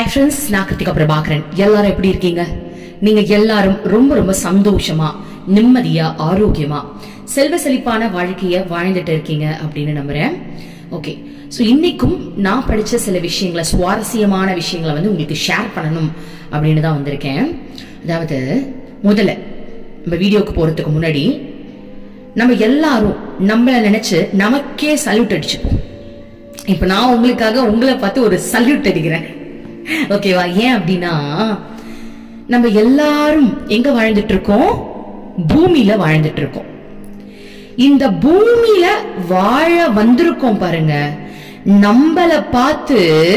hi friends நான் கிருத்திகா பிரபாகரன் எல்லாரும் எப்படி இருக்கீங்க நீங்க எல்லாரும் ரொம்ப ரொம்ப சந்தோஷமா நிம்மதியா ஆரோக்கியமா செல்வ செழிப்பான வாழ்க்கைய வாழ்ந்துட்டு இருக்கீங்க அப்படின்னு நம்புறேன் ஓகே ஸோ இன்னைக்கும் நான் படிச்ச சில விஷயங்களை சுவாரஸ்யமான விஷயங்களை வந்து உங்களுக்கு ஷேர் பண்ணணும் அப்படின்னு தான் வந்திருக்கேன் அதாவது முதல்ல நம்ம வீடியோக்கு போறதுக்கு முன்னாடி நம்ம எல்லாரும் நம்மள நினைச்சு நமக்கே சல்யூட் அடிச்சுப்போம் இப்ப நான் உங்களுக்காக உங்களை பார்த்து ஒரு சல்யூட் அடிக்கிறேன் ஓகேவா ஏன் அப்படின்னா நம்ம எல்லாரும் எங்க வாழ்ந்துட்டு இருக்கோம் பூமியில வாழ்ந்துட்டு இருக்கோம் இந்த பூமியில வாழ வந்திருக்கோம் பாருங்க நம்மள பார்த்து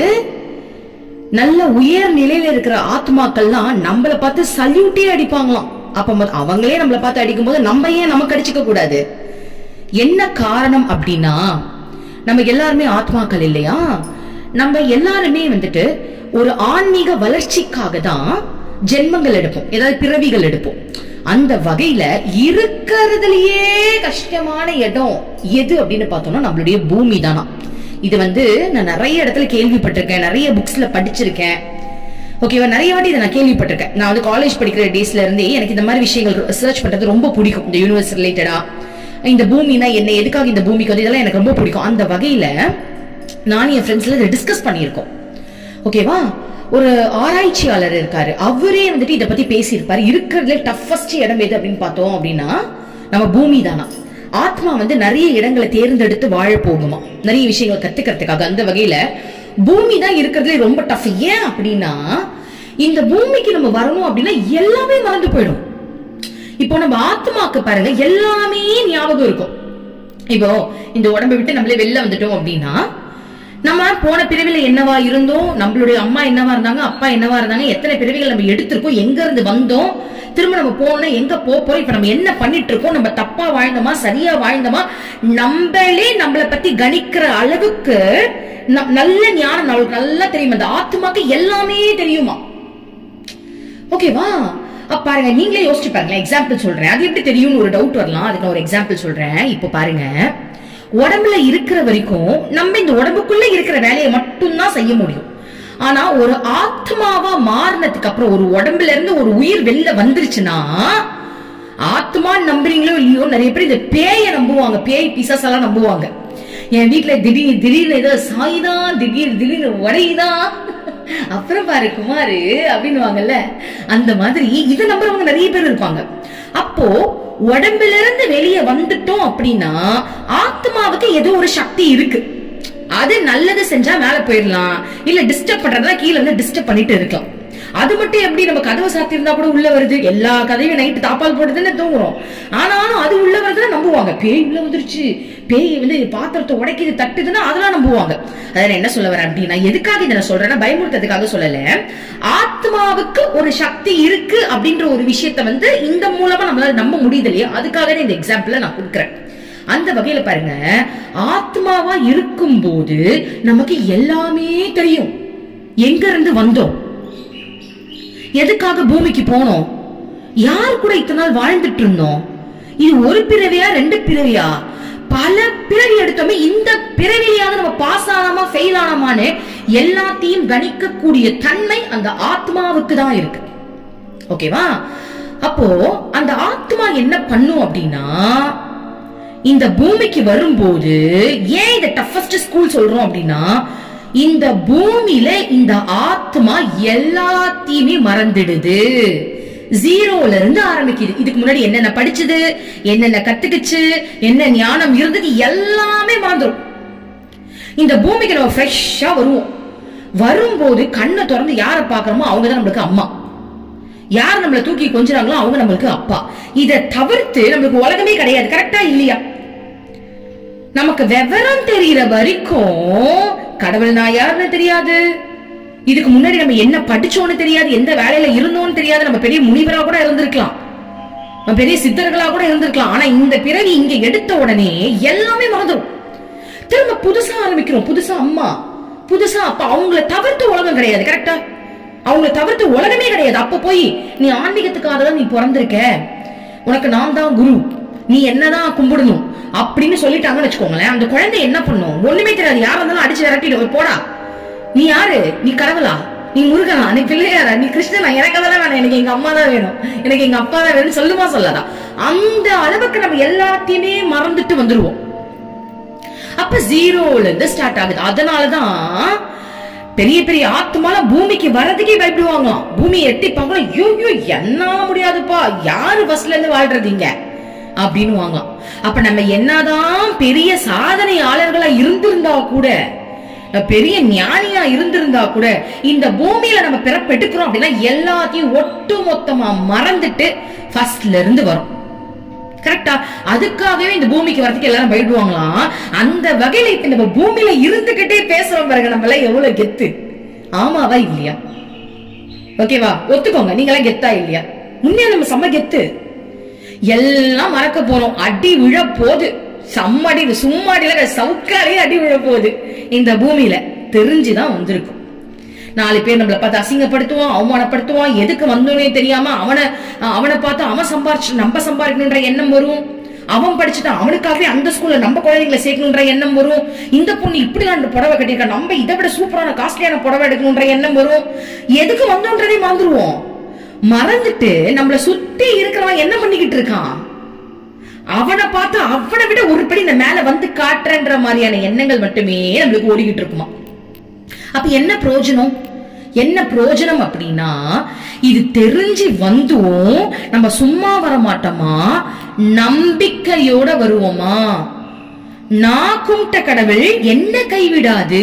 நல்ல உயர் நிலையில இருக்கிற ஆத்மாக்கள்லாம் நம்மள பார்த்து சல்யூட்டே அடிப்பாங்களாம் அப்ப மொத- அவங்களே நம்மள பார்த்து அடிக்கும் போது நம்ம ஏன் நமக்கு அடிச்சுக்க கூடாது என்ன காரணம் அப்படின்னா நம்ம எல்லாருமே ஆத்மாக்கள் இல்லையா நம்ம எல்லாருமே வந்துட்டு ஒரு ஆன்மீக வளர்ச்சிக்காக தான் ஜென்மங்கள் எடுப்போம் ஏதாவது பிறவிகள் எடுப்போம் அந்த வகையில இருக்கிறதுலயே கஷ்டமான இடம் எது அப்படின்னு பார்த்தோம்னா நம்மளுடைய பூமி தானா இது வந்து நான் நிறைய இடத்துல கேள்விப்பட்டிருக்கேன் நிறைய புக்ஸ்ல படிச்சிருக்கேன் ஓகேவா நிறைய வாட்டி இதை நான் கேள்விப்பட்டிருக்கேன் நான் வந்து காலேஜ் படிக்கிற டேஸ்ல இருந்தே எனக்கு இந்த மாதிரி விஷயங்கள் ரிசர்ச் பண்றது ரொம்ப பிடிக்கும் இந்த யூனிவர்ஸ் ரிலேட்டடா இந்த பூமினா என்ன எதுக்காக இந்த பூமிக்கு வந்து இதெல்லாம் எனக்கு ரொம்ப பிடிக்கும் அந்த வகையில நான் என் ஃப்ரெண்ட்ஸ்ல இதை டிஸ்கஸ் பண்ணியிருக்கோம் ஓகேவா ஒரு ஆராய்ச்சியாளர் இருக்காரு அவரே வந்துட்டு இதை பத்தி பேசியிருப்பாரு இருக்கிறதுல டஃபஸ்ட் இடம் எது அப்படின்னு பார்த்தோம் அப்படின்னா நம்ம பூமி தானா ஆத்மா வந்து நிறைய இடங்களை தேர்ந்தெடுத்து வாழ போகுமா நிறைய விஷயங்களை கத்துக்கிறதுக்காக அந்த வகையில பூமி தான் இருக்கிறதுல ரொம்ப டஃப் ஏன் அப்படின்னா இந்த பூமிக்கு நம்ம வரணும் அப்படின்னா எல்லாமே மறந்து போயிடும் இப்போ நம்ம ஆத்மாக்கு பாருங்க எல்லாமே ஞாபகம் இருக்கும் இப்போ இந்த உடம்பை விட்டு நம்மளே வெளில வந்துட்டோம் அப்படின்னா நம்ம போன பிறவில என்னவா இருந்தோம் நம்மளுடைய அம்மா என்னவா இருந்தாங்க அப்பா என்னவா இருந்தாங்க எத்தனை பிறவிகள் நம்ம எடுத்திருக்கோம் எங்க இருந்து வந்தோம் திரும்ப நம்ம போனோம் எங்க போக போறோம் இப்ப நம்ம என்ன பண்ணிட்டு இருக்கோம் நம்ம தப்பா வாழ்ந்தோமா சரியா வாழ்ந்தோமா நம்மளே நம்மளை பத்தி கணிக்கிற அளவுக்கு ந- நல்ல ஞானம் நம்மளுக்கு நல்லா தெரியும் அந்த ஆத்மாக்கு எல்லாமே தெரியுமா ஓகேவா அப்ப பாருங்க நீங்களே யோசிச்சு பாருங்க எக்ஸாம்பிள் சொல்றேன் அது எப்படி தெரியும்னு ஒரு டவுட் வரலாம் அதுக்கு நான் ஒரு எக்ஸாம்பிள் சொல்றேன் இப்போ பாருங்க உடம்புல இருக்கிற வரைக்கும் நம்ம இந்த உடம்புக்குள்ள இருக்கிற வேலையை மட்டும்தான் செய்ய முடியும் ஆனா ஒரு ஆத்மாவா மாறினதுக்கு அப்புறம் ஒரு உடம்புல இருந்து ஒரு உயிர் வெளில வந்துருச்சுன்னா ஆத்மா நம்புறீங்களோ இல்லையோ நிறைய பேர் இந்த பேயை நம்புவாங்க பேய் பிசாஸ் எல்லாம் நம்புவாங்க என் வீட்டுல திடீர் திடீர்னு ஏதோ சாயுதான் திடீர் திடீர்னு உடையுதான் அப்புறம் பாரு குமாரு அப்படின்னுவாங்கல்ல அந்த மாதிரி இதை நம்புறவங்க நிறைய பேர் இருப்பாங்க அப்போ உடம்புல இருந்து வெளியே வந்துட்டோம் அப்படின்னா ஆத்மாவுக்கு ஏதோ ஒரு சக்தி இருக்கு அது நல்லது செஞ்சா மேல போயிடலாம் இல்ல டிஸ்டர்ப் பண்றதா கீழ இருந்து டிஸ்டர்ப் பண்ணிட்டு இருக்கலாம் அது மட்டும் எப்படி நம்ம கதவை சாத்தி இருந்தா கூட உள்ள வருது எல்லா கதையும் நைட்டு தாப்பால் போட்டுதானே தூங்குறோம் ஆனாலும் அது உள்ள வருதுன்னா நம்புவாங்க பேய் உள்ள வந்துருச்சு பேய் வந்து பாத்திரத்தை உடைக்குது தட்டுதுன்னா அதெல்லாம் நம்புவாங்க அதை நான் என்ன சொல்ல வரேன் அப்படின்னா எதுக்காக இதை நான் சொல்றேன்னா பயமுறுத்ததுக்காக சொல்லல ஆத்மாவுக்கு ஒரு சக்தி இருக்கு அப்படின்ற ஒரு விஷயத்த வந்து இந்த மூலமா நம்மளால நம்ப முடியுது இல்லையா அதுக்காக இந்த எக்ஸாம்பிள நான் கொடுக்குறேன் அந்த வகையில பாருங்க ஆத்மாவா இருக்கும்போது நமக்கு எல்லாமே தெரியும் எங்க இருந்து வந்தோம் எதுக்காக பூமிக்கு போனோம் யார் கூட இத்தனை நாள் வாழ்ந்துட்டு இருந்தோம் இது ஒரு பிறவியா ரெண்டு பிறவியா பல பிறவி எடுத்தோமே இந்த பிறவியாவது நம்ம பாஸ் ஆனாமா ஃபெயில் ஆனாமான்னு எல்லாத்தையும் கணிக்கக்கூடிய தன்மை அந்த ஆத்மாவுக்கு தான் இருக்கு ஓகேவா அப்போ அந்த ஆத்மா என்ன பண்ணும் அப்படின்னா இந்த பூமிக்கு வரும்போது ஏன் இந்த டஃபஸ்ட் ஸ்கூல் சொல்றோம் அப்படின்னா இந்த பூமியில இந்த ஆத்மா எல்லாத்தையுமே மறந்துடுது ஜீரோல இருந்து ஆரம்பிக்குது இதுக்கு முன்னாடி என்னென்ன படிச்சது என்னென்ன கத்துக்குச்சு என்ன ஞானம் இருந்தது எல்லாமே மறந்துடும் இந்த பூமிக்கு நம்ம ஃப்ரெஷ்ஷா வருவோம் வரும்போது கண்ணை திறந்து யாரை பார்க்கறோமோ அவங்க தான் நம்மளுக்கு அம்மா யார் நம்மள தூக்கி கொஞ்சறாங்களோ அவங்க நம்மளுக்கு அப்பா இத தவிர்த்து நம்மளுக்கு உலகமே கிடையாது கரெக்டா இல்லையா நமக்கு விவரம் தெரியற வரைக்கும் கடவுள் நான் யாருன்னு தெரியாது இதுக்கு முன்னாடி நம்ம என்ன படிச்சோன்னு தெரியாது எந்த வேலையில இருந்தோம்னு தெரியாது நம்ம பெரிய முனிவரா கூட இருந்திருக்கலாம் நம்ம பெரிய சித்தர்களா கூட இருந்திருக்கலாம் ஆனா இந்த பிறவி இங்க எடுத்த உடனே எல்லாமே மறந்துடும் திரும்ப புதுசா ஆரம்பிக்கிறோம் புதுசா அம்மா புதுசா அப்பா அவங்கள தவிர்த்து உலகம் கிடையாது கரெக்டா அவங்கள தவிர்த்து உலகமே கிடையாது அப்ப போய் நீ ஆன்மீகத்துக்காக தான் நீ பிறந்திருக்க உனக்கு நான் தான் குரு நீ என்னதான் கும்பிடணும் அப்படின்னு சொல்லிட்டாங்கன்னு வச்சுக்கோங்களேன் அந்த குழந்தை என்ன பண்ணும் ஒண்ணுமே தெரியாது யாரா இருந்தாலும் அடிச்சு விரட்டிட்டு போடா நீ யாரு நீ கடவுளா நீ முருகனா நீ பிள்ளையாரா நீ கிருஷ்ணனா எனக்கு அதெல்லாம் வேணாம் எனக்கு எங்க அம்மா தான் வேணும் எனக்கு எங்க அப்பா தான் வேணும்னு சொல்லுமா சொல்லாதா அந்த அளவுக்கு நம்ம எல்லாத்தையுமே மறந்துட்டு வந்துருவோம் அப்ப ஜீரோல இருந்து ஸ்டார்ட் ஆகுது அதனாலதான் பெரிய பெரிய ஆத்துமால பூமிக்கு வர்றதுக்கே பயப்படுவாங்களாம் பூமியை எட்டிப்பாங்களா ஐயோ ஐயோ என்னால முடியாதுப்பா யாரு பஸ்ல இருந்து வாழ்றதீங்க அப்படின்னு வாங்கலாம் அப்ப நம்ம என்னதான் பெரிய சாதனையாளர்களா இருந்திருந்தா கூட பெரிய ஞானியா இருந்திருந்தா கூட இந்த பூமியில நம்ம பிறப்பெடுக்கிறோம் அப்படின்னா எல்லாத்தையும் ஒட்டு மொத்தமா மறந்துட்டு ஃபர்ஸ்ட்ல இருந்து வரும் கரெக்டா அதுக்காகவே இந்த பூமிக்கு வரதுக்கு எல்லாரும் பயப்படுவாங்களாம் அந்த வகையில இப்ப நம்ம பூமியில இருந்துகிட்டே பேசுறோம் பாருங்க நம்ம எல்லாம் எவ்வளவு கெத்து ஆமாவா இல்லையா ஓகேவா ஒத்துக்கோங்க நீங்க எல்லாம் கெத்தா இல்லையா உண்மையா நம்ம செம்ம கெத்து எல்லாம் மறக்க போறோம் அடி விழ போகுது சம்மடி சும்மாடியில சவுக்காலே அடி விழ போகுது இந்த பூமியில தெரிஞ்சுதான் வந்திருக்கும் நாலு பேர் நம்மள பார்த்து அசிங்கப்படுத்துவான் அவமானப்படுத்துவான் எதுக்கு வந்தோனே தெரியாம அவனை அவனை பார்த்து அவன் சம்பாரிச்சு நம்ம சம்பாதிக்கணுன்ற எண்ணம் வரும் அவன் படிச்சுட்டான் அவனுக்காகவே அந்த ஸ்கூல்ல நம்ம குழந்தைங்களை சேர்க்கணுன்ற எண்ணம் வரும் இந்த பொண்ணு இப்படி அந்த புடவை கட்டியிருக்கா நம்ம இதை விட சூப்பரான காஸ்ட்லியான புடவை எடுக்கணுன்ற எண்ணம் வரும் எதுக்கு வந்தோன்றதே மறந்துருவோம் மறந்துட்டு நம்மள சுத்தி இருக்கிறவன் என்ன பண்ணிக்கிட்டு இருக்கான் அவனை பார்த்து அவனை விட ஒரு படி இந்த மேல வந்து காட்டுறன்ற மாதிரியான எண்ணங்கள் மட்டுமே நம்மளுக்கு ஓடிக்கிட்டு இருக்குமா அப்ப என்ன பிரயோஜனம் என்ன பிரயோஜனம் அப்படின்னா இது தெரிஞ்சு வந்தும் நம்ம சும்மா வர மாட்டோமா நம்பிக்கையோட வருவோமா நான் கும்பிட்ட கடவுள் என்ன கைவிடாது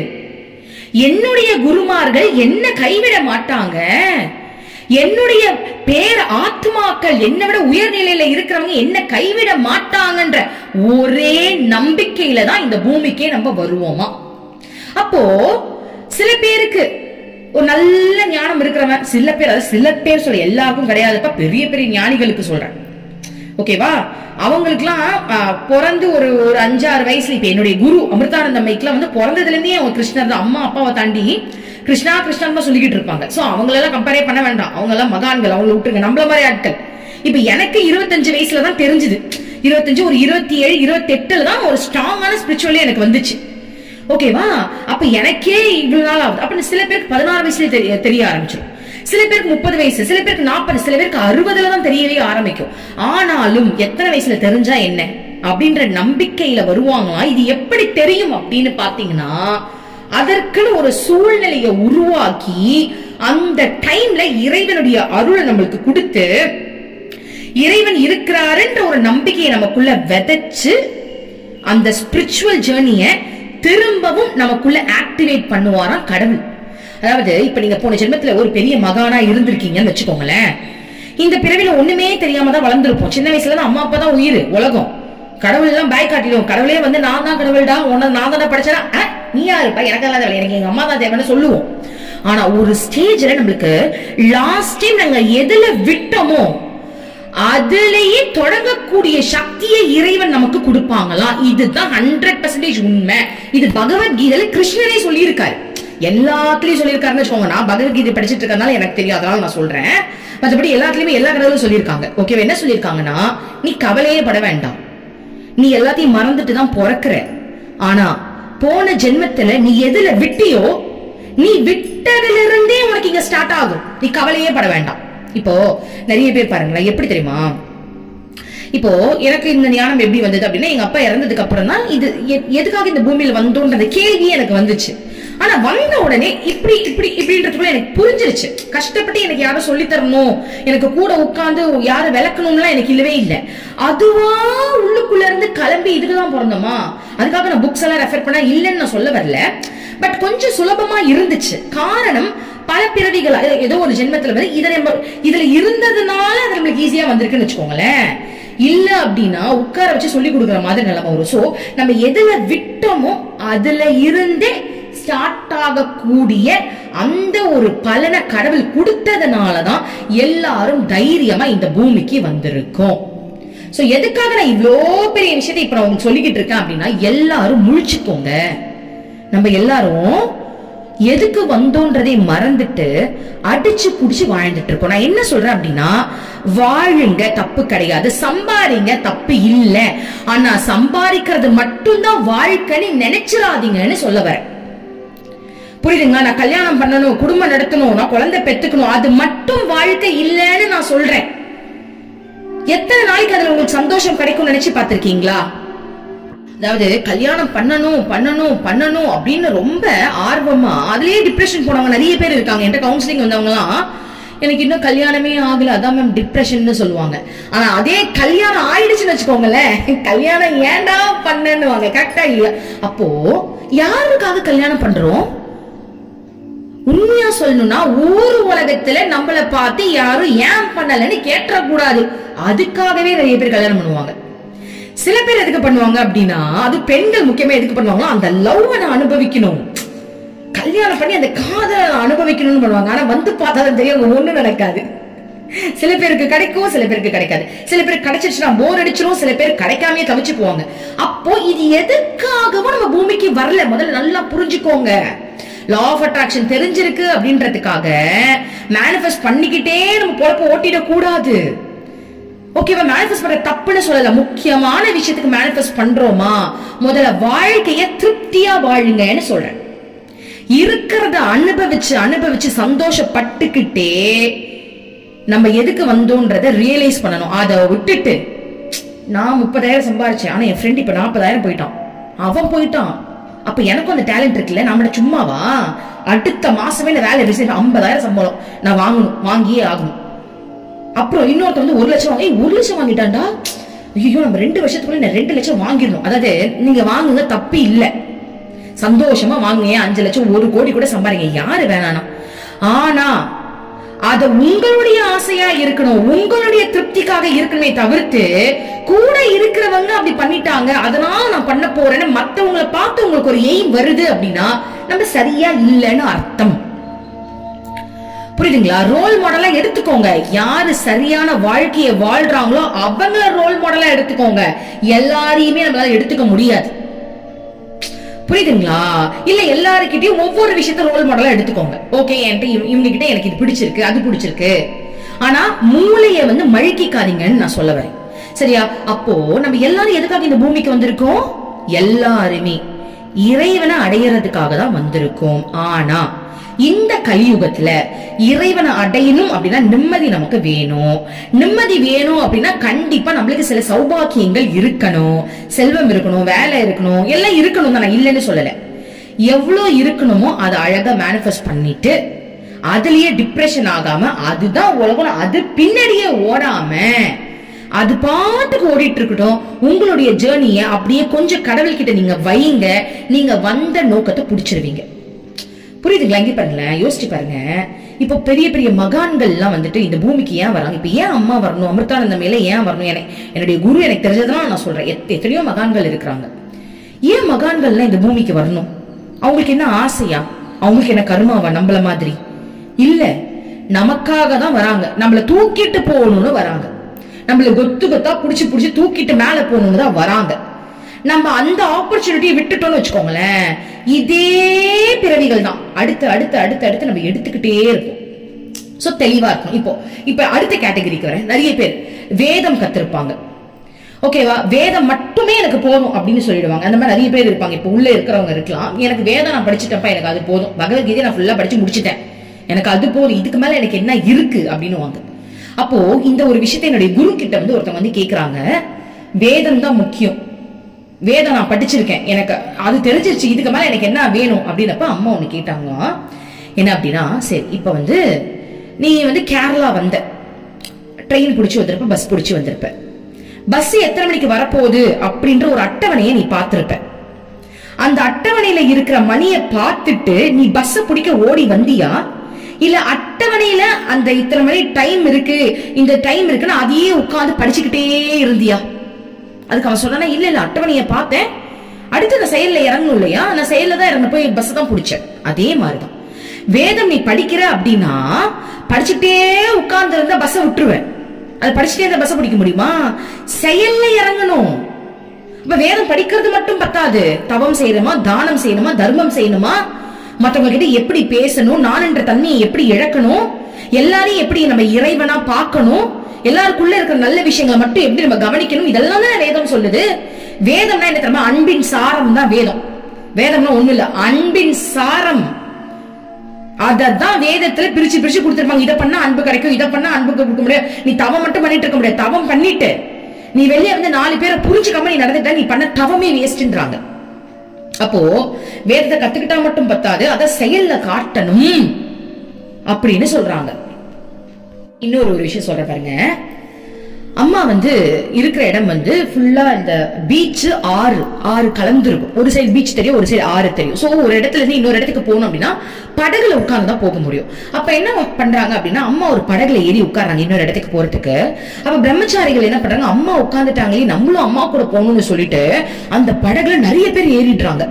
என்னுடைய குருமார்கள் என்ன கைவிட மாட்டாங்க என்னுடைய பேர் ஆத்மாக்கள் என்னை விட உயர்நிலையில இருக்கிறவங்க என்ன கைவிட மாட்டாங்கன்ற ஒரே நம்பிக்கையில தான் இந்த பூமிக்கே நம்ம வருவோமா அப்போ சில பேருக்கு ஒரு நல்ல ஞானம் இருக்கிறவன் சில பேர் அதாவது சில பேர் சொல்ல எல்லாருக்கும் கிடையாதுப்பா பெரிய பெரிய ஞானிகளுக்கு சொல்றேன் ஓகேவா அவங்களுக்குலாம் ஆஹ், பிறந்து ஒரு ஒரு அஞ்சாறு வயசுல இப்ப என்னுடைய குரு அமிர்தானந்த மைக்லாம் வந்து பிறந்ததுல இருந்தே அவங்க கிருஷ்ணர் தான் அம்மா அப்பாவை தாண்டி கிருஷ்ணா கிருஷ்ணன் தான் சொல்லிக்கிட்டு இருப்பாங்க சோ அவங்களெல்லாம் கம்பேரே பண்ண வேண்டாம் அவங்க எல்லாம் மகான்கள் அவங்கள விட்டுருங்க நம்மள மாதிரி ஆட்கள் இப்ப எனக்கு இருபத்தஞ்சு வயசுல தான் தெரிஞ்சுது இருபத்தஞ்சு ஒரு இருபத்தி ஏழு இருபத்தி எட்டுல தான் ஒரு ஸ்ட்ராங்கான ஸ்பிரிச்சுவலே எனக்கு வந்துச்சு ஓகேவா அப்ப எனக்கே இவ்வளவு நாள் ஆகுது அப்ப சில பேருக்கு பதினாறு வயசுல தெரிய தெரிய ஆரம்பிச்சிடும் சில பேருக்கு முப்பது வயசு சில பேருக்கு நாற்பது சில பேருக்கு அறுபதுல தான் தெரியவே ஆரம்பிக்கும் ஆனாலும் எத்தனை வயசுல தெரிஞ்சா என்ன அப்படின்ற நம்பிக்கையில வருவாங்களா இது எப்படி தெரியும் அப்படின்னு பாத்தீங்கன்னா அதற்குன்னு ஒரு சூழ்நிலையை உருவாக்கி அந்த டைம்ல இறைவனுடைய அருளை நம்மளுக்கு கொடுத்து இறைவன் இருக்கிறாருன்ற ஒரு நம்பிக்கையை நமக்குள்ள விதைச்சு அந்த ஸ்பிரிச்சுவல் ஜேர்னிய திரும்பவும் நமக்குள்ள ஆக்டிவேட் பண்ணுவாராம் கடவுள் அதாவது இப்ப நீங்க போன ஜென்மத்துல ஒரு பெரிய மகானா இருந்திருக்கீங்கன்னு வச்சுக்கோங்களேன் இந்த பிறவில ஒண்ணுமே தெரியாம தான் வளர்ந்துருப்போம் சின்ன வயசுல தான் அம்மா அப்பா தான் உயிர் உலகம் கடவுள் எல்லாம் பாய் காட்டிடுவோம் கடவுளே வந்து நான் தான் கடவுள்டா உன்னை நான் தானே படிச்சேனா அஹ், நீ யாருப்பா எனக்கு எல்லாம் தேவை எனக்கு எங்க அம்மா தான் தேவைன்னு சொல்லுவோம் ஆனா ஒரு ஸ்டேஜ்ல நம்மளுக்கு லாஸ்ட் டைம் நாங்க எதுல விட்டோமோ அதுலயே தொடங்கக்கூடிய சக்தியை இறைவன் நமக்கு கொடுப்பாங்களாம் இதுதான் ஹண்ட்ரட் பர்சன்டேஜ் உண்மை இது பகவத்கீதையில கிருஷ்ணனே சொல்லியிருக்காரு எல்லாத்துலயும் சொல்லியிருக்காருன்னு வச்சுக்கோங்க நான் பகவத்கீதை படிச்சிட்டு இருக்கறனால எனக்கு தெரியும் அதனால நான் சொல்றேன் மற்றபடி எல்லாத்துலயுமே எல்லா கடவுளும் சொல்லியிருக்காங்க ஓகேவா என்ன சொல்லியிருக்காங்கன்னா நீ கவலையே பட வேண்டாம் நீ எல்லாத்தையும் மறந்துட்டு தான் பிறக்கிற ஆனா போன ஜென்மத்துல நீ எதுல விட்டியோ நீ விட்டதுல இருந்தே உனக்கு இங்க ஸ்டார்ட் ஆகும் நீ கவலையே பட வேண்டாம் இப்போ நிறைய பேர் பாருங்களேன் எப்படி தெரியுமா இப்போ எனக்கு இந்த ஞானம் எப்படி வந்தது அப்படின்னா எங்க அப்பா இறந்ததுக்கு அப்புறம் தான் இது எ- எதுக்காக இந்த பூமியில வந்தோன்ற கேள்வி எனக்கு வந்துச்சு ஆனா வந்த உடனே இப்படி இப்படி இப்படின்றதுக்குள்ள எனக்கு புரிஞ்சிருச்சு கஷ்டப்பட்டு எனக்கு யாரும் சொல்லி தரணும் எனக்கு கூட உட்கார்ந்து யாரும் விளக்கணும்லாம் எனக்கு இல்லவே இல்லை அதுவா உள்ளுக்குள்ள இருந்து கிளம்பி இதுக்குதான் பிறந்தோமா அதுக்காக நான் புக்ஸ் எல்லாம் ரெஃபர் பண்ண இல்லைன்னு நான் சொல்ல வரல பட் கொஞ்சம் சுலபமா இருந்துச்சு காரணம் பல பிறவிகள் அது ஏதோ ஒரு ஜென்மத்துல வந்து இதை நம்ம இதுல இருந்ததுனால அது நம்மளுக்கு ஈஸியா வந்திருக்குன்னு வச்சுக்கோங்களேன் இல்ல அப்படின்னா உட்கார வச்சு சொல்லி கொடுக்குற மாதிரி நிலைமை வரும் சோ நம்ம எதுல விட்டோமோ அதுல இருந்தே ஸ்டார்ட் ஆகக்கூடிய அந்த ஒரு பலனை கடவுள் கொடுத்ததுனாலதான் எல்லாரும் தைரியமா இந்த பூமிக்கு வந்திருக்கோம் சோ எதுக்காக நான் இவ்ளோ பெரிய விஷயத்தை இப்ப நான் உங்களுக்கு சொல்லிக்கிட்டு இருக்கேன் அப்படின்னா எல்லாரும் முழிச்சுக்கோங்க நம்ம எல்லாரும் எதுக்கு வந்தோன்றதை மறந்துட்டு அடிச்சு புடிச்சு வாழ்ந்துட்டு இருக்கோம் நான் என்ன சொல்றேன் அப்படின்னா வாழுங்க தப்பு கிடையாது சம்பாரிங்க தப்பு இல்ல ஆனா சம்பாதிக்கிறது மட்டும்தான் வாழ்க்கைன்னு நினைச்சிடாதீங்கன்னு சொல்ல வரேன் புரியுதுங்களா நான் கல்யாணம் பண்ணணும் குடும்பம் நடத்தணும் நான் குழந்தை பெத்துக்கணும் அது மட்டும் வாழ்க்கை இல்லைன்னு நான் சொல்றேன் எத்தனை நாளைக்கு அதுல உங்களுக்கு சந்தோஷம் கிடைக்கும் நினைச்சு பார்த்திருக்கீங்களா அதாவது கல்யாணம் பண்ணணும் பண்ணணும் பண்ணணும் அப்படின்னு ரொம்ப ஆர்வமா அதுலயே டிப்ரெஷன் போனவங்க நிறைய பேர் இருக்காங்க என்கிட்ட கவுன்சிலிங் வந்தவங்கலாம் எனக்கு இன்னும் கல்யாணமே ஆகல அதான் மேம் டிப்ரெஷன் சொல்லுவாங்க ஆனா அதே கல்யாணம் ஆயிடுச்சுன்னு வச்சுக்கோங்களேன் கல்யாணம் ஏன்டா பண்ணனுவாங்க கரெக்டா இல்ல அப்போ யாருக்காக கல்யாணம் பண்றோம் உண்மையா சொல்லணும்னா ஊர் உலகத்துல நம்மள பார்த்து யாரும் ஏன் பண்ணலன்னு கேட்டக்கூடாது அதுக்காகவே நிறைய பேர் கல்யாணம் பண்ணுவாங்க சில பேர் எதுக்கு பண்ணுவாங்க அப்படின்னா அது பெண்கள் முக்கியமா எதுக்கு பண்ணுவாங்களோ அந்த லவ் நான் அனுபவிக்கணும் கல்யாணம் பண்ணி அந்த காதலை நான் அனுபவிக்கணும்னு பண்ணுவாங்க ஆனா வந்து பார்த்தா தான் தெரியும் அங்க ஒண்ணு நடக்காது சில பேருக்கு கிடைக்கும் சில பேருக்கு கிடைக்காது சில பேருக்கு கிடைச்சிருச்சுன்னா போர் அடிச்சிரும் சில பேர் கிடைக்காமயே தவிச்சு போவாங்க அப்போ இது எதுக்காகவும் நம்ம பூமிக்கு வரல முதல்ல நல்லா புரிஞ்சுக்கோங்க லா ஆஃப் அட்ராக்ஷன் தெரிஞ்சிருக்கு அப்படின்றதுக்காக மேனிஃபெஸ்ட் பண்ணிக்கிட்டே நம்ம பொழப்ப ஓட்டிடக் கூடாது ஓகேவா மேனிஃபெஸ்ட் பண்ற தப்புன்னு சொல்லல முக்கியமான விஷயத்துக்கு மேனிஃபெஸ்ட் பண்றோமா முதல்ல வாழ்க்கைய திருப்தியா வாழுங்கன்னு சொல்றேன் இருக்கிறத அனுபவிச்சு அனுபவிச்சு சந்தோஷப்பட்டுக்கிட்டே நம்ம எதுக்கு வந்தோன்றத ரியலைஸ் பண்ணணும் அதை விட்டுட்டு நான் முப்பதாயிரம் சம்பாரிச்சேன் ஆனா என் ஃப்ரெண்ட் இப்ப நாற்பதாயிரம் போயிட்டான் அவன் போயிட்டான் அப்ப எனக்கும் அந்த டேலண்ட் இருக்குல்ல நம்மள சும்மாவா அடுத்த மாசமே நான் வேலை ரிசைன் ஐம்பதாயிரம் சம்பளம் நான் வாங்கணும் வாங்கியே ஆகணும் அப்புறம் இன்னொருத்த வந்து ஒரு லட்சம் வாங்கி ஒரு லட்சம் வாங்கிட்டான்டா ஐயோ நம்ம ரெண்டு வருஷத்துக்குள்ள நான் ரெண்டு லட்சம் வாங்கிடணும் அதாவது நீங்க வாங்குங்க தப்பு இல்ல சந்தோஷமா வாங்குங்க அஞ்சு லட்சம் ஒரு கோடி கூட சம்பாதிங்க யாரு வேணானா ஆனா அத உங்களுடைய ஆசையா இருக்கணும் உங்களுடைய திருப்திக்காக இருக்கணுமே தவிர்த்து கூட இருக்கிறவங்க அப்படி பண்ணிட்டாங்க அதனால நான் பண்ண போறேன்னு மத்தவங்கள பார்த்து உங்களுக்கு ஒரு எய்ம் வருது அப்படின்னா நம்ம சரியா இல்லைன்னு அர்த்தம் புரியுதுங்களா ரோல் மாடலா எடுத்துக்கோங்க யாரு சரியான வாழ்க்கையை வாழ்றாங்களோ அவங்கள ரோல் மாடலா எடுத்துக்கோங்க எல்லாரையுமே நம்மளால எடுத்துக்க முடியாது புரியுதுங்களா இல்ல எல்லாருக்கிட்டையும் ஒவ்வொரு விஷயத்த ரோல் மாடலா எடுத்துக்கோங்க ஓகே என்கிட்ட இவ- இவங்க கிட்ட எனக்கு இது பிடிச்சிருக்கு அது பிடிச்சிருக்கு ஆனா மூளைய வந்து மழுக்கிக்காதீங்கன்னு நான் சொல்ல வரேன் சரியா அப்போ நம்ம எல்லாரும் எதுக்காக இந்த பூமிக்கு வந்திருக்கோம் எல்லாருமே இறைவனை அடையறதுக்காக தான் வந்திருக்கோம் ஆனா இந்த கலியுகத்துல இறைவனை அடையணும் அப்படின்னா நிம்மதி நமக்கு வேணும் நிம்மதி வேணும் அப்படின்னா கண்டிப்பா நம்மளுக்கு சில சௌபாக்கியங்கள் இருக்கணும் செல்வம் இருக்கணும் வேலை இருக்கணும் எல்லாம் இருக்கணும் தான் நான் இல்லைன்னு சொல்லல எவ்வளவு இருக்கணுமோ அதை அழகா மேனிஃபெஸ்ட் பண்ணிட்டு அதுலயே டிப்ரெஷன் ஆகாம அதுதான் உலகம் அது பின்னாடியே ஓடாம அது பாட்டுக்கு ஓடிட்டு இருக்கட்டும் உங்களுடைய ஜேர்னிய அப்படியே கொஞ்சம் கடவுள்கிட்ட நீங்க வைங்க நீங்க வந்த நோக்கத்தை புடிச்சிருவீங்க புரியுதுங்களா இங்க பாருங்களேன் யோசிச்சு பாருங்க இப்போ பெரிய பெரிய மகான்கள் எல்லாம் வந்துட்டு இந்த பூமிக்கு ஏன் வராங்க இப்ப ஏன் அம்மா வரணும் அமிர்தானந்த மேல ஏன் வரணும் எனக்கு என்னுடைய குரு எனக்கு தெரிஞ்சதெல்லாம் நான் சொல்றேன் எத்- எத்தனையோ மகான்கள் இருக்கிறாங்க ஏன் மகான்கள்லாம் இந்த பூமிக்கு வரணும் அவங்களுக்கு என்ன ஆசையா அவங்களுக்கு என்ன கருமாவா நம்மள மாதிரி இல்ல நமக்காக தான் வராங்க நம்மள தூக்கிட்டு போகணும்னு வராங்க நம்மள கொத்து கொத்தா புடிச்சு புடிச்சு தூக்கிட்டு மேல போகணும்னு தான் வராங்க நம்ம அந்த ஆப்பர்ச்சுனிட்டியை விட்டுட்டோம்னு வச்சுக்கோங்களேன் இதே பிறவிகள் தான் அடுத்து அடுத்து அடுத்து அடுத்து நம்ம எடுத்துக்கிட்டே இருப்போம் சோ தெளிவா இருக்கும் இப்போ இப்ப அடுத்த கேட்டகரிக்கு வரேன் நிறைய பேர் வேதம் கத்திருப்பாங்க ஓகேவா வேதம் மட்டுமே எனக்கு போதும் அப்படின்னு சொல்லிடுவாங்க அந்த மாதிரி நிறைய பேர் இருப்பாங்க இப்போ உள்ள இருக்கிறவங்க இருக்கலாம் எனக்கு வேதம் நான் படிச்சுட்டப்பா எனக்கு அது போதும் பகவத்கீதை நான் ஃபுல்லா படிச்சு முடிச்சிட்டேன் எனக்கு அது போதும் இதுக்கு மேல எனக்கு என்ன இருக்கு அப்படின்னு அப்போ இந்த ஒரு விஷயத்தை என்னுடைய குரு கிட்ட வந்து ஒருத்தவங்க வந்து கேக்குறாங்க வேதம் தான் முக்கியம் வேதம் நான் படிச்சிருக்கேன் எனக்கு அது தெரிஞ்சிருச்சு இதுக்கு மேல எனக்கு என்ன வேணும் அப்படின்னப்ப அம்மா ஒண்ணு கேட்டாங்களாம் என்ன அப்படின்னா சரி இப்ப வந்து நீ வந்து கேரளா வந்த ட்ரெயின் பிடிச்சி வந்திருப்ப பஸ் பிடிச்சி வந்திருப்ப பஸ் எத்தனை மணிக்கு வரப்போகுது அப்படின்ற ஒரு அட்டவணையை நீ பார்த்திருப்ப அந்த அட்டவணையில இருக்கிற மணியை பார்த்துட்டு நீ பஸ் பிடிக்க ஓடி வந்தியா இல்ல அட்டவணையில அந்த இத்தனை மணி டைம் இருக்கு இந்த டைம் இருக்குன்னு அதையே உட்கார்ந்து படிச்சுக்கிட்டே இருந்தியா அதுக்கு அவன் சொன்னா இல்ல இல்ல அட்டவணையை பார்த்தேன் அடுத்து நான் செயல்ல இறங்கணும் இல்லையா நான் செயல்ல தான் இறங்க போய் பஸ் தான் பிடிச்சேன் அதே மாதிரிதான் வேதம் நீ படிக்கிற அப்படின்னா படிச்சுட்டே உட்கார்ந்து இருந்தா பஸ்ஸை விட்டுருவேன் அது படிச்சுட்டே இருந்தா பஸ்ஸை பிடிக்க முடியுமா செயல்ல இறங்கணும் இப்ப வேதம் படிக்கிறது மட்டும் பத்தாது தவம் செய்யணுமா தானம் செய்யணுமா தர்மம் செய்யணுமா மத்தவங்க கிட்ட எப்படி பேசணும் நான் என்ற தன்மையை எப்படி இழக்கணும் எல்லாரையும் எப்படி நம்ம இறைவனா பார்க்கணும் எல்லாருக்குள்ள இருக்கிற நல்ல விஷயங்களை மட்டும் எப்படி நம்ம கவனிக்கணும் இதெல்லாம் தான் வேதம் சொல்லுது வேதம்னா என்ன தெரியுமா அன்பின் சாரம் தான் வேதம் வேதம்னா ஒண்ணு இல்ல அன்பின் சாரம் அததான் வேதத்துல பிரிச்சு பிரிச்சு கொடுத்துருப்பாங்க இதை பண்ணா அன்பு கிடைக்கும் இதை பண்ணா அன்பு கொடுக்க முடியாது நீ தவம் மட்டும் பண்ணிட்டு இருக்க முடியாது தவம் பண்ணிட்டு நீ வெளியே வந்து நாலு பேரை புரிஞ்சுக்காம நீ நடந்துட்டா நீ பண்ண தவமே வேஸ்ட்ன்றாங்க அப்போ வேதத்தை கத்துக்கிட்டா மட்டும் பத்தாது அதை செயல்ல காட்டணும் அப்படின்னு சொல்றாங்க இன்னொரு ஒரு விஷயம் சொல்ற பாருங்க அம்மா வந்து இருக்கிற இடம் வந்து ஃபுல்லா இந்த பீச் ஆறு ஆறு கலந்து இருக்கும் ஒரு சைடு பீச் தெரியும் ஒரு சைடு ஆறு தெரியும் சோ ஒரு இடத்துல இருந்து இன்னொரு இடத்துக்கு போகணும் அப்படின்னா படகுல உட்கார்ந்து தான் போக முடியும் அப்ப என்ன பண்றாங்க அப்படின்னா அம்மா ஒரு படகுல ஏறி உட்கார்றாங்க இன்னொரு இடத்துக்கு போறதுக்கு அப்ப பிரம்மச்சாரிகள் என்ன பண்றாங்க அம்மா உட்கார்ந்துட்டாங்களே நம்மளும் அம்மா கூட போகணும்னு சொல்லிட்டு அந்த படகுல நிறைய பேர் ஏறிடுறாங்க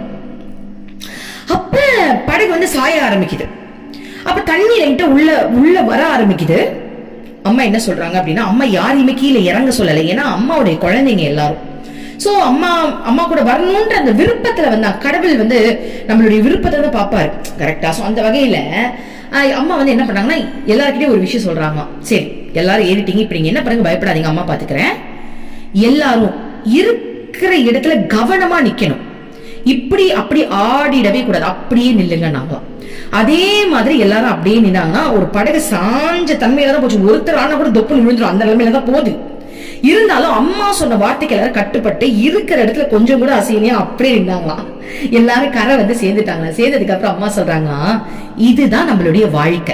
அப்ப படகு வந்து சாய ஆரம்பிக்குது அப்ப தண்ணி லைட்டா உள்ள உள்ள வர ஆரம்பிக்குது அம்மா என்ன சொல்றாங்க அப்படின்னா அம்மா யாரையுமே கீழே இறங்க சொல்லலை ஏன்னா அம்மாவுடைய குழந்தைங்க எல்லாரும் சோ அம்மா அம்மா கூட வரணும்ன்ற அந்த விருப்பத்துல வந்து கடவுள் வந்து நம்மளுடைய விருப்பத்தை வந்து பாப்பாரு கரெக்டா சோ அந்த வகையில ஆஹ், அம்மா வந்து என்ன பண்ணாங்கன்னா எல்லாருக்கிட்டையும் ஒரு விஷயம் சொல்றாங்க சரி எல்லாரும் ஏறிட்டீங்க இப்ப நீங்க என்ன பண்ணுங்க பயப்படாதீங்க அம்மா பாத்துக்கிறேன் எல்லாரும் இருக்கிற இடத்துல கவனமா நிக்கணும் இப்படி அப்படி ஆடிடவே கூடாது அப்படியே நில்லுங்க நாங்களாம் அதே மாதிரி எல்லாரும் அப்படியே நின்னாங்கன்னா ஒரு படகு சாஞ்ச தன்மையில தான் போச்சு ஒருத்தர் ஆனா கூட தொப்பு விழுந்துரும் அந்த நிலைமையில தான் போகுது இருந்தாலும் அம்மா சொன்ன வார்த்தைக்கு எல்லாரும் கட்டுப்பட்டு இருக்கிற இடத்துல கொஞ்சம் கூட அசையனையா அப்படியே நின்னாங்களாம் எல்லாரும் கரை வந்து சேர்ந்துட்டாங்க சேர்ந்ததுக்கு அப்புறம் அம்மா சொல்றாங்களாம் இதுதான் நம்மளுடைய வாழ்க்கை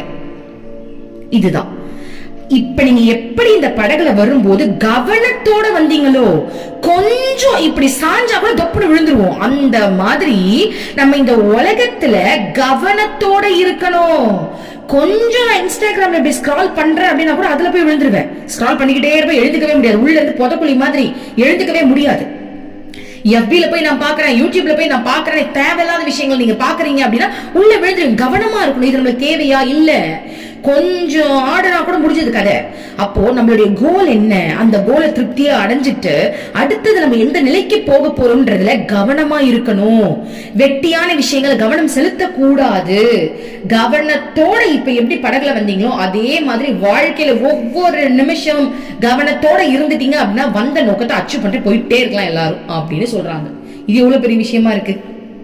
இதுதான் இப்ப நீங்க எப்படி இந்த படகுல வரும்போது கவனத்தோட வந்தீங்களோ கொஞ்சம் இப்படி சாஞ்சா கூட தொப்புன்னு விழுந்துருவோம் அந்த மாதிரி நம்ம இந்த உலகத்துல கவனத்தோட இருக்கணும் கொஞ்சம் நான் இன்ஸ்டாகிராம்ல இப்படி ஸ்க்ரால் பண்றேன் அப்படின்னா கூட அதுல போய் விழுந்துருவேன் ஸ்க்ரால் பண்ணிக்கிட்டே இருப்பேன் எழுந்துக்கவே முடியாது உள்ள இருந்து புதக்குழி மாதிரி எழுந்துக்கவே முடியாது எஃபில போய் நான் பாக்குறேன் யூடியூப்ல போய் நான் பாக்குறேன் தேவையில்லாத விஷயங்கள் நீங்க பாக்குறீங்க அப்படின்னா உள்ள விழுந்துருங்க கவனமா இருக்கணும் இது நம்மளுக்கு தேவையா இல்ல கொஞ்சம் ஆடுனா கூட முடிஞ்சது கதை அப்போ நம்மளுடைய கோல் என்ன அந்த கோலை திருப்தியா அடைஞ்சிட்டு அடுத்தது நம்ம எந்த நிலைக்கு போக போறோம்ன்றதுல கவனமா இருக்கணும் வெட்டியான விஷயங்களை கவனம் செலுத்த கூடாது கவனத்தோட இப்ப எப்படி படகுல வந்தீங்களோ அதே மாதிரி வாழ்க்கையில ஒவ்வொரு நிமிஷம் கவனத்தோட இருந்துட்டீங்க அப்படின்னா வந்த நோக்கத்தை அச்சீவ் பண்ணிட்டு போயிட்டே இருக்கலாம் எல்லாரும் அப்படின்னு சொல்றாங்க இது எவ்வளவு பெரிய விஷயமா இருக்கு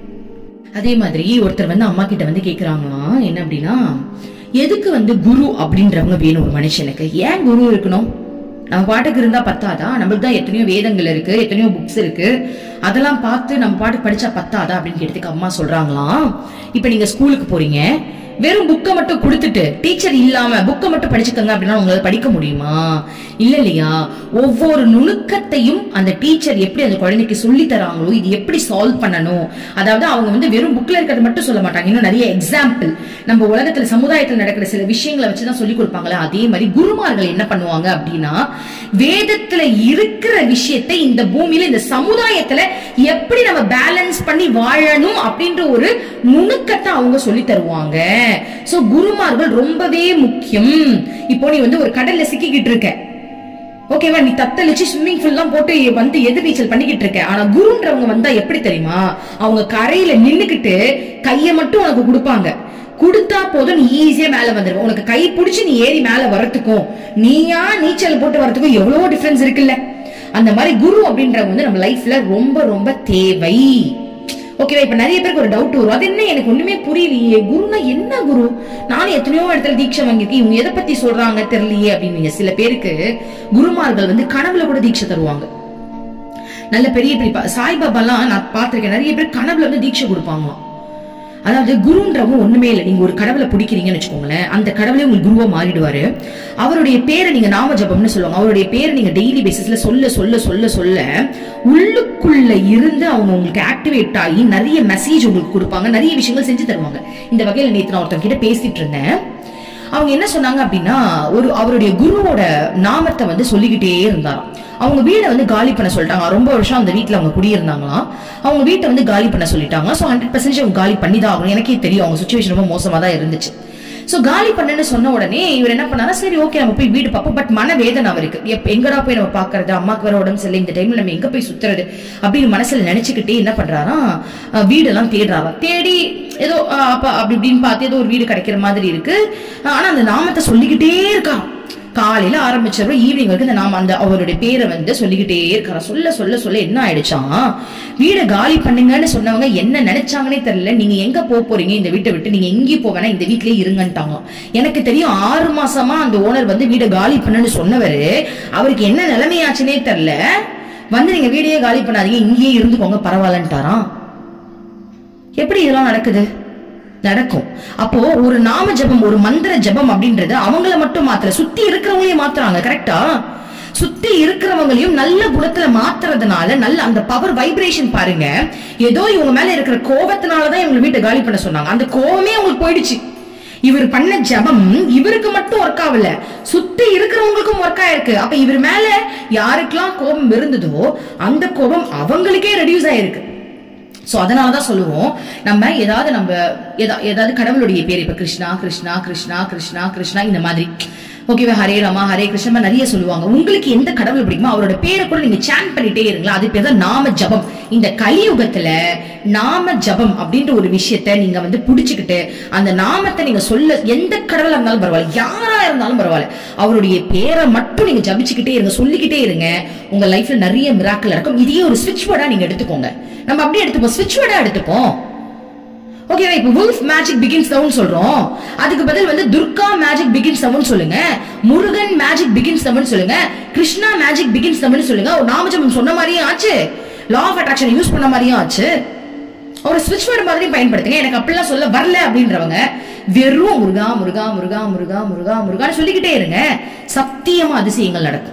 அதே மாதிரி ஒருத்தர் வந்து அம்மா கிட்ட வந்து கேக்குறாங்களாம் என்ன அப்படின்னா எதுக்கு வந்து குரு அப்படின்றவங்க வேணும் ஒரு மனுஷனுக்கு ஏன் குரு இருக்கணும் நம்ம பாட்டுக்கு இருந்தா பத்தாதா நம்மளுக்கு தான் எத்தனையோ வேதங்கள் இருக்கு எத்தனையோ புக்ஸ் இருக்கு அதெல்லாம் பார்த்து நம்ம பாட்டுக்கு படிச்சா பத்தாதா அப்படின்னு கேட்டதுக்கு அம்மா சொல்றாங்களாம் இப்ப நீங்க ஸ்கூலுக்கு போறீங்க வெறும் புக்கை மட்டும் கொடுத்துட்டு டீச்சர் இல்லாம புக்கை மட்டும் படிச்சுக்கங்க அப்படின்னா உங்களால படிக்க முடியுமா இல்ல இல்லையா ஒவ்வொரு நுணுக்கத்தையும் அந்த டீச்சர் எப்படி அந்த குழந்தைக்கு சொல்லி தராங்களோ இது எப்படி சால்வ் பண்ணணும் அதாவது அவங்க வந்து வெறும் புக்ல இருக்கிறது மட்டும் சொல்ல மாட்டாங்க இன்னும் நிறைய எக்ஸாம்பிள் நம்ம உலகத்துல சமுதாயத்துல நடக்கிற சில விஷயங்களை வச்சுதான் சொல்லி கொடுப்பாங்களே அதே மாதிரி குருமார்கள் என்ன பண்ணுவாங்க அப்படின்னா வேதத்துல இருக்கிற விஷயத்தை இந்த பூமியில இந்த சமுதாயத்துல எப்படி நம்ம பேலன்ஸ் பண்ணி வாழணும் அப்படின்ற ஒரு நுணுக்கத்தை அவங்க சொல்லி தருவாங்க சோ குருமார்கள் ரொம்பவே முக்கியம் இப்போ நீ வந்து ஒரு கடல்ல சிக்கிக்கிட்டு இருக்க ஓகேவா நீ தத்தளிச்சு ஸ்விம்மிங் பூல் எல்லாம் போட்டு வந்து எது நீச்சல் பண்ணிக்கிட்டு இருக்க ஆனா குருன்றவங்க வந்தா எப்படி தெரியுமா அவங்க கரையில நின்னுக்கிட்டு கைய மட்டும் உனக்கு கொடுப்பாங்க கொடுத்தா போதும் நீ ஈஸியா மேல வந்துருவ உனக்கு கை பிடிச்சு நீ ஏறி மேல வரத்துக்கும் நீயா நீச்சல் போட்டு வரதுக்கும் எவ்வளவோ டிஃபரன்ஸ் இருக்குல்ல அந்த மாதிரி குரு அப்படின்றவங்க வந்து நம்ம லைஃப்ல ரொம்ப ரொம்ப தேவை ஓகேவா இப்ப நிறைய பேருக்கு ஒரு டவுட் வரும் அது என்ன எனக்கு ஒண்ணுமே புரியலையே குருனா என்ன குரு நானும் எத்தனையோ இடத்துல தீட்சை வாங்கியிருக்கேன் இவங்க எதை பத்தி சொல்றாங்க தெரியலையே அப்படின்னு சில பேருக்கு குருமார்கள் வந்து கனவுல கூட தீட்சை தருவாங்க நல்ல பெரிய பெரிய பா- சாய்பாபாலாம் நான் பார்த்திருக்கேன் நிறைய பேர் கனவுல வந்து தீட்சை கொடுப்பாங்களாம் அதாவது குருன்றவங்க ஒண்ணுமே இல்லை நீங்க ஒரு கடவுளை பிடிக்கிறீங்கன்னு வச்சுக்கோங்களேன் அந்த கடவுளே உங்களுக்கு குருவா மாறிடுவாரு அவருடைய பேரை நீங்க நாம ஜபம்னு சொல்லுவாங்க அவருடைய பேரை நீங்க டெய்லி பேசிஸ்ல சொல்ல சொல்ல சொல்ல சொல்ல உள்ளுக்குள்ள இருந்து அவங்க உங்களுக்கு ஆக்டிவேட் ஆகி நிறைய மெசேஜ் உங்களுக்கு கொடுப்பாங்க நிறைய விஷயங்கள் செஞ்சு தருவாங்க இந்த வகையில நேத்து நான் ஒருத்தவங்க கிட்ட பேசிட்டு இருந்தேன் அவங்க என்ன சொன்னாங்க அப்படின்னா ஒரு அவருடைய குருவோட நாமத்தை வந்து சொல்லிக்கிட்டே இருந்தாராம் அவங்க வீடை வந்து காலி பண்ண சொல்லிட்டாங்க ரொம்ப வருஷம் அந்த வீட்ல அவங்க குடியிருந்தாங்களாம் அவங்க வீட்டை வந்து காலி பண்ண சொல்லிட்டாங்க ஸோ ஹண்ட்ரட் பர்சன்டேஜ் அவங்க காலி பண்ணி தான் ஆகணும் எனக்கே தெரியும் அவங்க சுச்சுவேஷன் ரொம்ப மோசமா தான் இருந்துச்சு சோ காலி பண்ணுன்னு சொன்ன உடனே இவர் என்ன பண்ணாரா சரி ஓகே நம்ம போய் வீடு பார்ப்போம் பட் மன வேதனை அவருக்கு எப்ப எங்கடா போய் நம்ம பாக்குறது அம்மாக்கு வேற உடம்பு சரியில்லை இந்த டைம்ல நம்ம எங்க போய் சுத்துறது அப்படின்னு மனசுல நினைச்சுக்கிட்டே என்ன பண்றாரா அஹ் வீடெல்லாம் தேடுறாரா தேடி ஏதோ அஹ் அப்ப அப்படி இப்படின்னு பார்த்து ஏதோ ஒரு வீடு கிடைக்கிற மாதிரி இருக்கு அஹ் ஆனா அந்த நாமத்தை சொல்லிக்கிட்டே இருக்கான் காலையில ஆரம்பிச்சவரும் ஈவினிங் வரைக்கும் இந்த நாம அந்த அவருடைய பேரை வந்து சொல்லிக்கிட்டே இருக்கிற சொல்ல சொல்ல சொல்ல என்ன ஆயிடுச்சாம் வீடை காலி பண்ணுங்கன்னு சொன்னவங்க என்ன நினைச்சாங்கன்னே தெரியல நீங்க எங்க போக போறீங்க இந்த வீட்டை விட்டு நீங்க எங்கேயும் போவேனா இந்த வீட்லயே இருங்கன்ட்டாங்க எனக்கு தெரியும் ஆறு மாசமா அந்த ஓனர் வந்து வீடை காலி பண்ணுன்னு சொன்னவரு அவருக்கு என்ன நிலைமையாச்சுன்னே தெரியல வந்து நீங்க வீடையே காலி பண்ணாதீங்க இங்கேயே இருந்துக்கோங்க பரவாயில்லன்ட்டாராம் எப்படி இதெல்லாம் நடக்குது நடக்கும் அப்போ ஒரு நாம ஜெபம் ஒரு மந்திர ஜெபம் அப்படின்றது அவங்கள மட்டும் மாத்தல சுத்தி இருக்கிறவங்களையும் மாத்துறாங்க கரெக்டா சுத்தி இருக்கிறவங்களையும் நல்ல குணத்துல மாத்துறதுனால நல்ல அந்த பவர் வைப்ரேஷன் பாருங்க ஏதோ இவங்க மேல இருக்கிற கோபத்தினாலதான் இவங்க வீட்டை காலி பண்ண சொன்னாங்க அந்த கோபமே அவங்களுக்கு போயிடுச்சு இவர் பண்ண ஜெபம் இவருக்கு மட்டும் ஒர்க் ஆகல சுத்தி இருக்கிறவங்களுக்கும் ஒர்க் ஆயிருக்கு அப்ப இவர் மேல யாருக்கெல்லாம் கோபம் இருந்ததோ அந்த கோபம் அவங்களுக்கே ரெடியூஸ் ஆயிருக்கு சோ அதனால தான் சொல்லுவோம் நம்ம ஏதாவது நம்ம ஏதா- ஏதாவது கடவுளுடைய பேர் இப்ப கிருஷ்ணா கிருஷ்ணா கிருஷ்ணா கிருஷ்ணா கிருஷ்ணா இந்த மாதிரி ஓகேவா ஹரே ராமா ஹரே கிருஷ்ணா மாதிரி நிறைய சொல்லுவாங்க உங்களுக்கு எந்த கடவுள் பிடிக்குமோ அவரோட பேரை கூட நீங்க சான் பண்ணிட்டே இருங்களா அது பேர் தான் நாம ஜபம் இந்த கலியுகத்துல நாம ஜபம் அப்படின்ற ஒரு விஷயத்த நீங்க வந்து புடிச்சுக்கிட்டு அந்த நாமத்தை நீங்க சொல்ல எந்த கடவுளா இருந்தாலும் பரவாயில்ல யாரா இருந்தாலும் பரவாயில்ல அவருடைய பேரை மட்டும் நீங்க ஜபிச்சுக்கிட்டே இருங்க சொல்லிக்கிட்டே இருங்க உங்க லைஃப்ல நிறைய மிராக்கள் நடக்கும் இதையே ஒரு ஸ்விட்ச் வேர்டா நீங்க எடுத்துக்கோங்க நம்ம அப்படியே எடுத்துப்போம் ஸ்விட்ச் வேர்டா எடுத்துப்போம் ஓகேவா இப்போ வுல்ஃப் மேஜிக் பிகின்ஸ் டவுன் சொல்றோம் அதுக்கு பதில் வந்து துர்கா மேஜிக் பிகின்ஸ் டவுன் சொல்லுங்க முருகன் மேஜிக் பிகின்ஸ் டவுன் சொல்லுங்க கிருஷ்ணா மேஜிக் பிகின்ஸ் டவுன் சொல்லுங்க ஒரு நாமஜபம் சொன்ன மாதிரியும் ஆச்சு லா ஆஃப் அட்ராக்ஷன் யூஸ் பண்ண மாதிரியும் ஆச்சு ஒரு ஸ்விட்ச் வேர்டு மாதிரி பயன்படுத்துங்க எனக்கு அப்படிலாம் சொல்ல வரல அப்படின்றவங்க வெறும் முருகா முருகா முருகா முருகா முருகா முருகான்னு சொல்லிக்கிட்டே இருங்க சத்தியமா அதிசயங்கள் நடக்கும்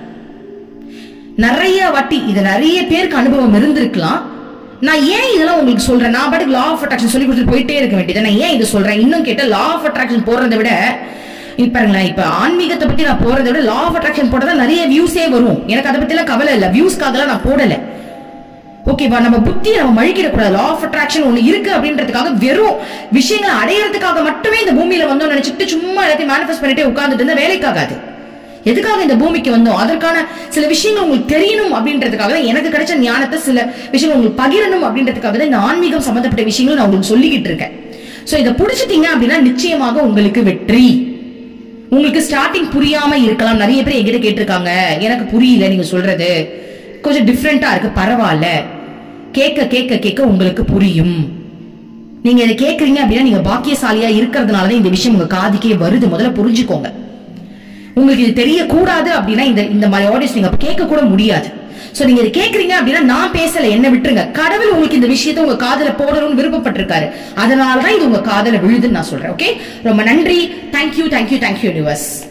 நிறைய வாட்டி இது நிறைய பேருக்கு அனுபவம் இருந்திருக்கலாம் நான் ஏன் இதெல்லாம் உங்களுக்கு சொல்றேன் நான் பாட்டுக்கு லா ஆஃப் அட்ராக்ஷன் சொல்லி கொடுத்துட்டு போயிட்டே இருக்க வேண்டியது நான் ஏன் இது சொல்றேன் இன்னும் கேட்ட லா ஆஃப் அட்ராக்ஷன் போடுறதை விட இப்ப பாருங்களேன் இப்ப ஆன்மீகத்தை பத்தி நான் போறதை விட லா ஆஃப் அட்ராக்ஷன் போட்டதா நிறைய வியூஸே வரும் எனக்கு அதை பத்தி எல்லாம் கவலை இல்ல வியூஸ்க்காகலாம் நான் போடல ஓகேவா நம்ம புத்தி நம்ம மழிக்கிட கூடாது லா ஆஃப் அட்ராக்ஷன் ஒண்ணு இருக்கு அப்படின்றதுக்காக வெறும் விஷயங்களை அடையறதுக்காக மட்டுமே இந்த பூமியில வந்தோம் நினைச்சிட்டு சும்மா எல்லாத்தையும் மேனிஃபெஸ்ட் பண்ணிட்டே உட்கார்ந்துட்டு இருந்தா வேலைக்காகாது எதுக்காக இந்த பூமிக்கு வந்தோம் அதற்கான சில விஷயங்கள் உங்களுக்கு தெரியணும் அப்படின்றதுக்காக தான் எனக்கு கிடைச்ச ஞானத்தை சில விஷயங்கள் உங்களுக்கு பகிரணும் அப்படின்றதுக்காக தான் இந்த ஆன்மீகம் சம்பந்தப்பட்ட விஷயங்களை நான் உங்களுக்கு சொல்லிக்கிட்டு இருக்கேன் சோ இதை புடிச்சிட்டீங்க அப்படின்னா நிச்சயமாக உங்களுக்கு வெற்றி உங்களுக்கு ஸ்டார்டிங் புரியாம இருக்கலாம் நிறைய பேர் என்கிட்ட கேட்டிருக்காங்க எனக்கு புரியல நீங்க சொல்றது கொஞ்சம் டிஃப்ரெண்டா இருக்கு பரவாயில்ல கேட்க கேட்க கேட்க உங்களுக்கு புரியும் நீங்க இதை கேக்குறீங்க அப்படின்னா நீங்க பாக்கியசாலியா இருக்கிறதுனாலதான் இந்த விஷயம் உங்க காதுக்கே வருது முதல்ல புரிஞ்சுக்கோங்க உங்களுக்கு இது தெரியக்கூடாது அப்படின்னா இந்த இந்த மாதிரி ஆடியோஸ் நீங்க கேட்க கூட முடியாது சோ நீங்க இது கேக்குறீங்க அப்படின்னா நான் பேசல என்ன விட்டுருங்க கடவுள் உங்களுக்கு இந்த விஷயத்தை உங்க காதுல போடணும்னு விருப்பப்பட்டிருக்காரு அதனாலதான் இது உங்க காதுல விழுதுன்னு நான் சொல்றேன் ஓகே ரொம்ப நன்றி தேங்க்யூ தேங்க்யூ தேங்க்யூ யூனிவர்ஸ்